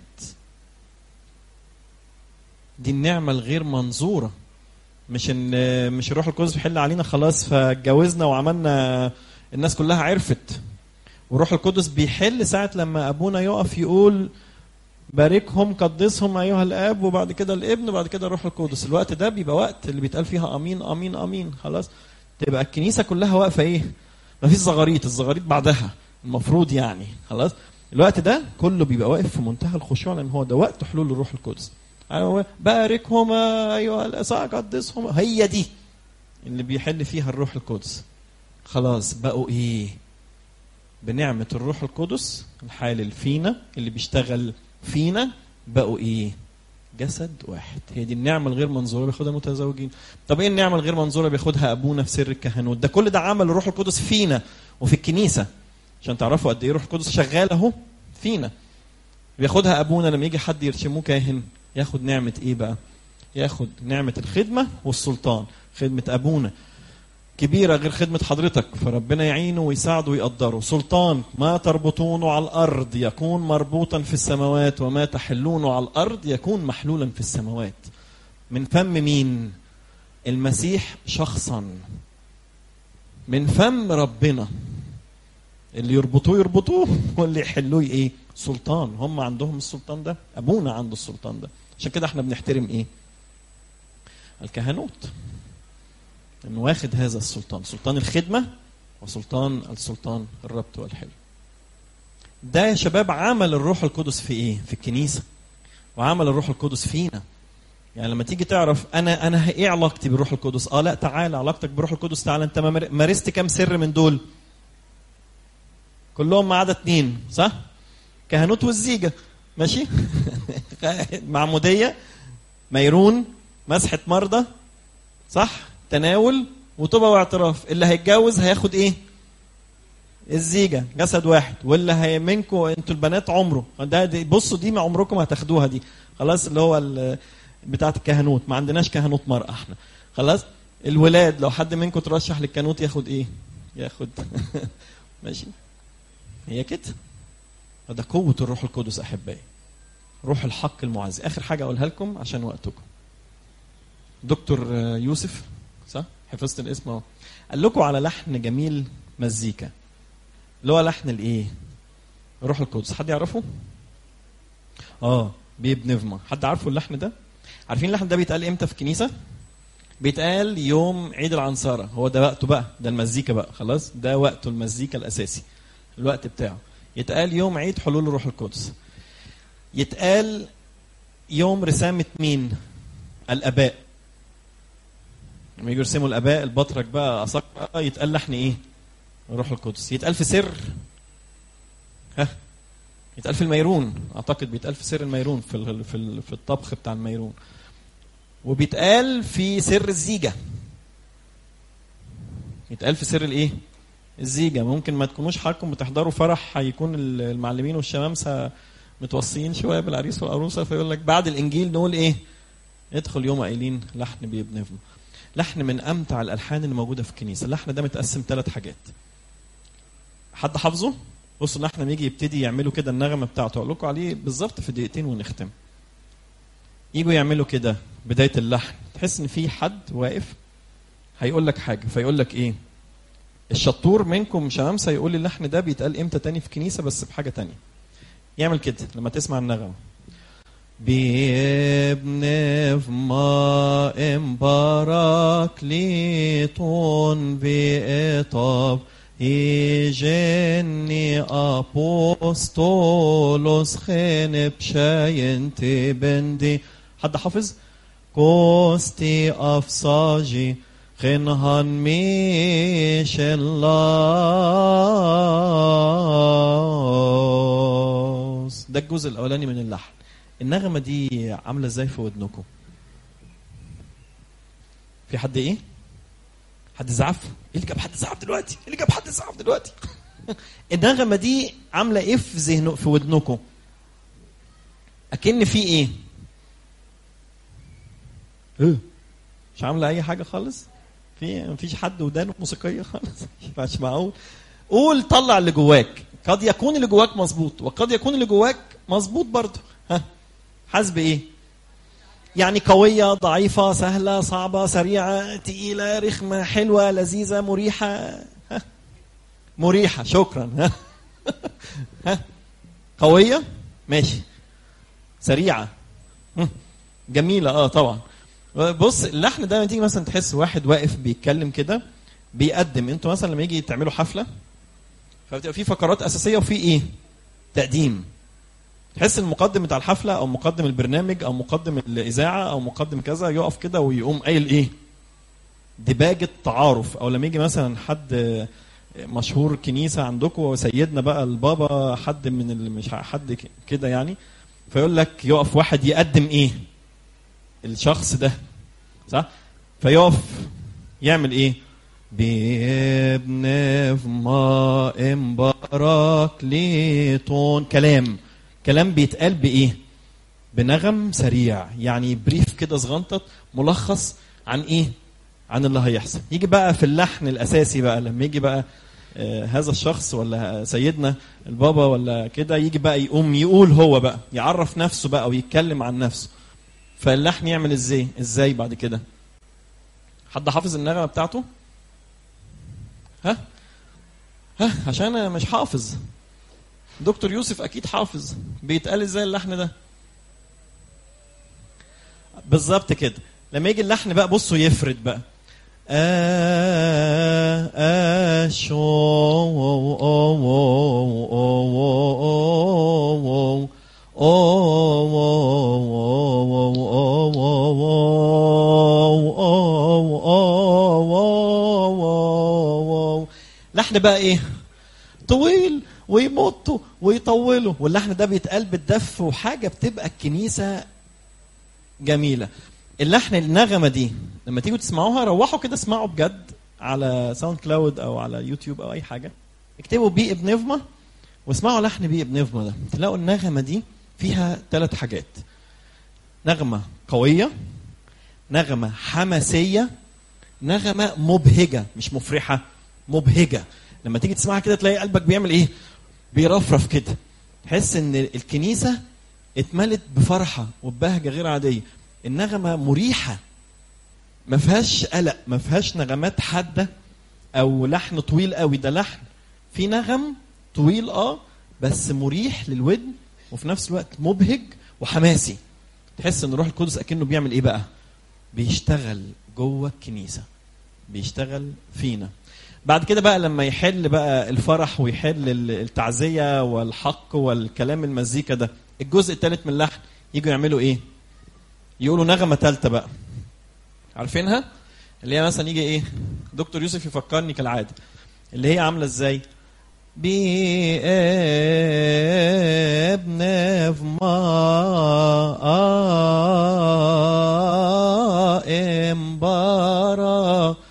دي النعمة الغير منظورة مش ان مش الروح القدس بيحل علينا خلاص فاتجوزنا وعملنا الناس كلها عرفت والروح القدس بيحل ساعة لما ابونا يقف يقول باركهم قدسهم ايها الاب وبعد كده الابن وبعد كده الروح القدس الوقت ده بيبقى وقت اللي بيتقال فيها امين امين امين خلاص تبقى الكنيسه كلها واقفه ايه ما فيش زغاريت الزغاريت بعدها المفروض يعني خلاص الوقت ده كله بيبقى واقف في منتهى الخشوع لان هو ده وقت حلول الروح القدس أيوة باركهما ايها الاساء قدسهما هي دي اللي بيحل فيها الروح القدس خلاص بقوا ايه بنعمه الروح القدس الحالل فينا اللي بيشتغل فينا بقوا ايه جسد واحد هي دي النعمه الغير منظوره بياخدها المتزوجين طب ايه النعمه الغير منظوره بياخدها ابونا في سر الكهنوت ده كل ده عمل الروح القدس فينا وفي الكنيسه عشان تعرفوا قد ايه الروح القدس شغال اهو فينا بياخدها ابونا لما يجي حد يرشموه كاهن ياخد نعمه ايه بقى ياخد نعمه الخدمه والسلطان خدمه ابونا كبيرة غير خدمة حضرتك فربنا يعينه ويساعده ويقدره سلطان ما تربطونه على الأرض يكون مربوطا في السماوات وما تحلونه على الأرض يكون محلولا في السماوات من فم مين المسيح شخصا من فم ربنا اللي يربطوه يربطوه واللي يحلوه ايه سلطان هم عندهم السلطان ده ابونا عنده السلطان ده عشان كده احنا بنحترم ايه الكهنوت انه واخد هذا السلطان سلطان الخدمه وسلطان السلطان الربط والحلم ده يا شباب عمل الروح القدس في ايه في الكنيسه وعمل الروح القدس فينا يعني لما تيجي تعرف انا انا ايه علاقتي بالروح القدس اه لا تعالى علاقتك بالروح القدس تعالى انت مارست كام سر من دول كلهم ما عدا اتنين صح كهنوت والزيجه ماشي معموديه ميرون مسحه مرضى صح تناول وتوبه واعتراف اللي هيتجوز هياخد ايه الزيجه جسد واحد واللي هي منكم انتوا البنات عمره ده دي بصوا دي ما عمركم هتاخدوها دي خلاص اللي هو بتاعه الكهنوت ما عندناش كهنوت مرأة احنا خلاص الولاد لو حد منكم ترشح للكهنوت ياخد ايه ياخد ماشي هي كده ده قوة الروح القدس أحبائي روح الحق المعزي آخر حاجة أقولها لكم عشان وقتكم دكتور يوسف صح حفظت الاسم اهو قال لكم على لحن جميل مزيكا اللي هو لحن الايه الروح القدس حد يعرفه اه بيبنفما حد عارفه اللحن ده عارفين اللحن ده بيتقال امتى في الكنيسه بيتقال يوم عيد العنصرة هو ده وقته بقى ده المزيكا بقى خلاص ده وقته المزيكا الأساسي الوقت بتاعه يتقال يوم عيد حلول الروح القدس يتقال يوم رسامة مين الآباء لما يجوا يرسموا الآباء البطرك بقى أصك بقى يتقال لحن إيه الروح القدس يتقال في سر ها يتقال في الميرون اعتقد بيتقال في سر الميرون في ال- في ال- في الطبخ بتاع الميرون وبيتقال في سر الزيجه يتقال في سر الايه الزيجه ممكن ما تكونوش حضراتكم بتحضروا فرح هيكون ال- المعلمين والشمامسه متوصيين شويه بالعريس والعروسه فيقول لك بعد الانجيل نقول ايه ادخل يوم قايلين لحن بيبنفنا لحن من امتع الالحان اللي موجوده في الكنيسه اللحن ده متقسم ثلاث حاجات حد حافظه بصوا ان احنا نيجي يبتدي يعملوا كده النغمه بتاعته اقول لكم عليه بالظبط في دقيقتين ونختم يجوا يعملوا كده بدايه اللحن تحس ان في حد واقف هيقول لك حاجه فيقول لك ايه الشطور منكم شمامسه يقول لي اللحن ده بيتقال امتى تاني في كنيسه بس بحاجه تانية يعمل كده لما تسمع النغمه بابن ما امباراكليتون بإطاب إيجني أبوستولوس خين بشاين تبندي حد حافظ؟ كوستي أفصاجي خنهن ميش الله ده الجزء الأولاني من اللحن النغمة دي عاملة ازاي في ودنكم؟ في حد ايه؟ حد زعف؟ ايه اللي جاب حد زعف دلوقتي؟ ايه اللي جاب حد زعف دلوقتي؟ النغمة دي عاملة ايه في ذهن في ودنكم؟ أكن في ايه؟ ايه؟ مش عاملة أي حاجة خالص؟ في مفيش حد ودانه موسيقية خالص؟ مش معقول؟ قول طلع اللي جواك، قد يكون اللي جواك مظبوط وقد يكون اللي جواك مظبوط برضه، ها؟ حاسس بايه؟ يعني قوية ضعيفة سهلة صعبة سريعة تقيلة رخمة حلوة لذيذة مريحة ها؟ مريحة شكرا ها؟ ها؟ قوية ماشي سريعة هم. جميلة اه طبعا بص اللحن ده لما تيجي مثلا تحس واحد واقف بيتكلم كده بيقدم انتوا مثلا لما يجي تعملوا حفلة فبتبقى في فقرات أساسية وفي ايه؟ تقديم تحس المقدم بتاع الحفله او مقدم البرنامج او مقدم الاذاعه او مقدم كذا يقف كده ويقوم قايل ايه دباجه تعارف او لما يجي مثلا حد مشهور كنيسه عندكم سيدنا بقى البابا حد من اللي مش حد ك- كده يعني فيقول لك يقف واحد يقدم ايه الشخص ده صح فيقف يعمل ايه بابن ما امبارك ليتون كلام كلام بيتقال بايه بنغم سريع يعني بريف كده صغنطط ملخص عن ايه عن اللي هيحصل يجي بقى في اللحن الاساسي بقى لما يجي بقى آه هذا الشخص ولا سيدنا البابا ولا كده يجي بقى يقوم يقول هو بقى يعرف نفسه بقى ويتكلم عن نفسه فاللحن يعمل ازاي ازاي بعد كده حد حافظ النغمه بتاعته ها ها عشان انا مش حافظ دكتور يوسف اكيد حافظ بيتقال ازاي اللحن ده بالظبط كده لما يجي اللحن بقى بصوا يفرد بقى آه آه شو أو أو أو أو لحن بقى ايه طويل ويمطوا ويطولوا واللحن ده بيتقال بالدف وحاجه بتبقى الكنيسه جميله اللحن النغمه دي لما تيجوا تسمعوها روحوا كده اسمعوا بجد على ساوند كلاود او على يوتيوب او اي حاجه اكتبوا بي ابنفما واسمعوا لحن بي ابنفما ده تلاقوا النغمه دي فيها ثلاث حاجات نغمه قويه نغمه حماسيه نغمه مبهجه مش مفرحه مبهجه لما تيجي تسمعها كده تلاقي قلبك بيعمل ايه بيرفرف كده تحس ان الكنيسه اتملت بفرحه وببهجه غير عاديه النغمه مريحه ما فيهاش قلق ما فيهاش نغمات حاده او لحن طويل قوي ده لحن في نغم طويل اه بس مريح للودن وفي نفس الوقت مبهج وحماسي تحس ان الروح القدس اكنه بيعمل ايه بقى بيشتغل جوه الكنيسه بيشتغل فينا بعد كده بقى لما يحل بقى الفرح ويحل التعزيه والحق والكلام المزيكا ده الجزء الثالث من اللحن يجوا يعملوا ايه يقولوا نغمه ثالثه بقى عارفينها اللي هي مثلا يجي ايه دكتور يوسف يفكرني كالعاده اللي هي عامله ازاي بابن في ماء امبارا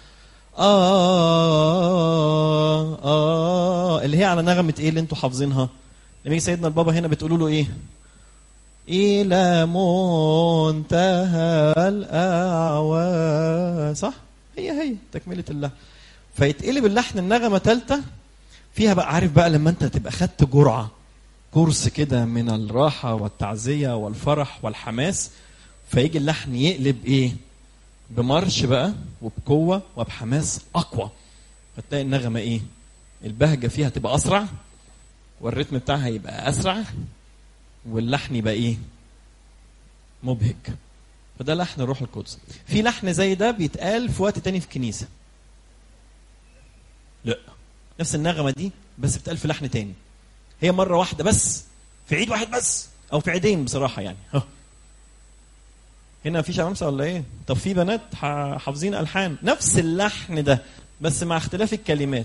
آه آه اللي هي على نغمة ايه اللي انتوا حافظينها لما يجي سيدنا البابا هنا بتقولوا له ايه إلى منتهى الأعوى صح هي هي تكملة الله فيتقلب اللحن النغمة ثالثة فيها بقى عارف بقى لما انت تبقى خدت جرعة كورس كده من الراحة والتعزية والفرح والحماس فيجي اللحن يقلب ايه بمرش بقى وبقوة وبحماس أقوى فتلاقي النغمة ايه البهجة فيها تبقى أسرع والريتم بتاعها يبقى أسرع واللحن يبقى ايه مبهج فده لحن الروح القدس في لحن زي ده بيتقال في وقت تاني في الكنيسة لا نفس النغمة دي بس بتقال في لحن تاني هي مرة واحدة بس في عيد واحد بس أو في عيدين بصراحة يعني ها. هنا في شمامسة ولا إيه؟ طب في بنات ح- حافظين ألحان نفس اللحن ده بس مع اختلاف الكلمات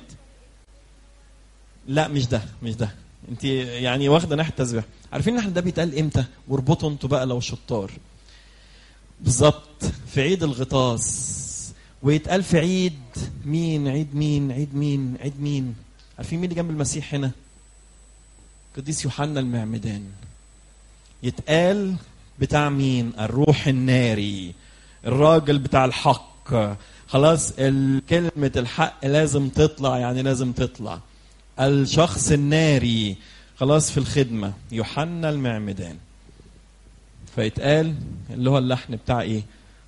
لا مش ده مش ده انت يعني واخده ناحيه التسبيح عارفين اللحن ده بيتقال امتى واربطوا انتوا بقى لو شطار بالظبط في عيد الغطاس ويتقال في عيد مين عيد مين عيد مين عيد مين عارفين مين اللي جنب المسيح هنا قديس يوحنا المعمدان يتقال بتاع مين الروح الناري الراجل بتاع الحق خلاص ال- كلمة الحق لازم تطلع يعني لازم تطلع الشخص الناري خلاص في الخدمة يوحنا المعمدان فيتقال اللي هو اللحن بتاع ايه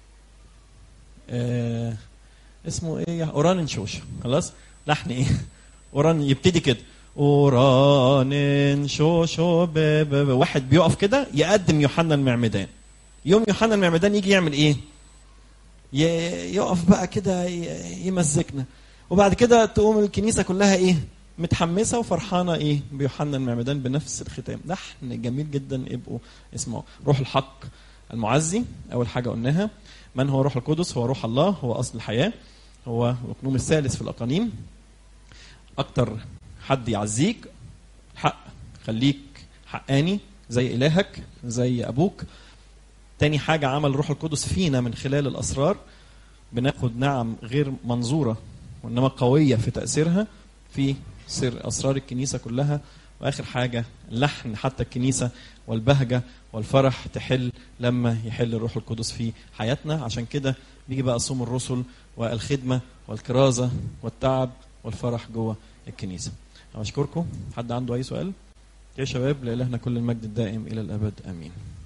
آه اسمه ايه اوران شوشة خلاص لحن ايه اوران يبتدي كده اوران شوشو ب- ب- ب- واحد بيقف كده يقدم يوحنا المعمدان يوم يوحنا المعمدان يجي يعمل ايه ي- يقف بقى كده ي- يمزكنا وبعد كده تقوم الكنيسه كلها ايه متحمسه وفرحانه ايه بيوحنا المعمدان بنفس الختام لحن جميل جدا ابقوا اسمعوا روح الحق المعزي اول حاجه قلناها من هو روح القدس هو روح الله هو اصل الحياه هو الركنوم الثالث في الاقانيم اكتر حد يعزيك حق خليك حقاني زي الهك زي ابوك تاني حاجة عمل روح القدس فينا من خلال الأسرار بناخد نعم غير منظورة وإنما قوية في تأثيرها في سر أسرار الكنيسة كلها وآخر حاجة لحن حتى الكنيسة والبهجة والفرح تحل لما يحل الروح القدس في حياتنا عشان كده بيجي بقى صوم الرسل والخدمة والكرازة والتعب والفرح جوه الكنيسة أشكركم حد عنده أي سؤال يا شباب لإلهنا كل المجد الدائم إلى الأبد آمين